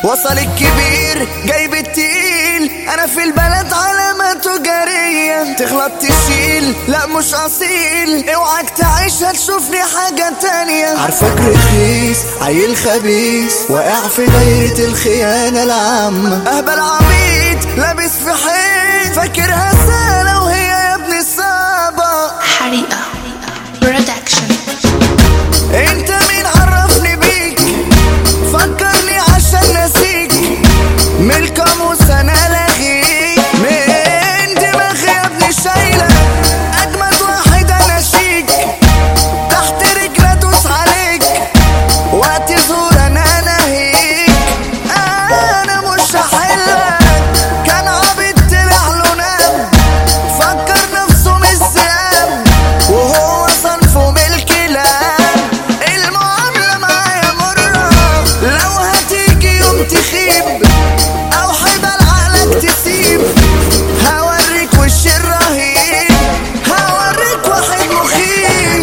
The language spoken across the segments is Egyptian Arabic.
وصل الكبير جايب التقيل انا في البلد علامة تجارية تغلط تشيل لا مش اصيل اوعك تعيش هتشوفني حاجة تانية عارفك رخيص عيل خبيث واقع في دايرة الخيانة العامة اهبل عبيط لابس في حيط فاكرها سهلة وهي يا ابني صعبة حريقة برودكشن انت مين عرفني بيك فكرني عشان نسيك من القاموس انا لغيك من دماغي يا ابني شايلة اجمد واحد انا شيك تحت رجلي ادوس عليك وقت زور انا ناهيك انا مش هحلك كان عبيط طلع له نام فكر نفسه مش ذئاب وهو صنفه من الكلاب المعاملة معايا مرة لو هتيجي يوم تخيب أو حبال عقلك تسيب هوريك وش الرهيب هوريك واحد مخيب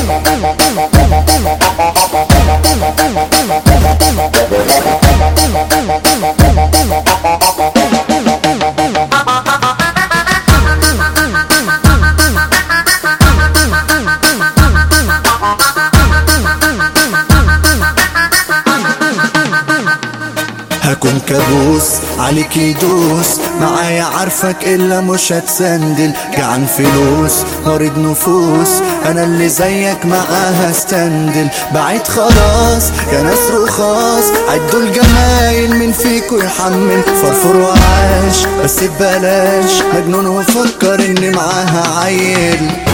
هكون كابوس عليك يدوس معايا عارفك الا مش هتسندل جعان فلوس مريض نفوس انا اللي زيك معاها استندل بعيد خلاص يا ناس رخاص عدوا الجمايل من فيكو يحمل فرفور وعاش بس ببلاش مجنون وفكر اني معاها عيل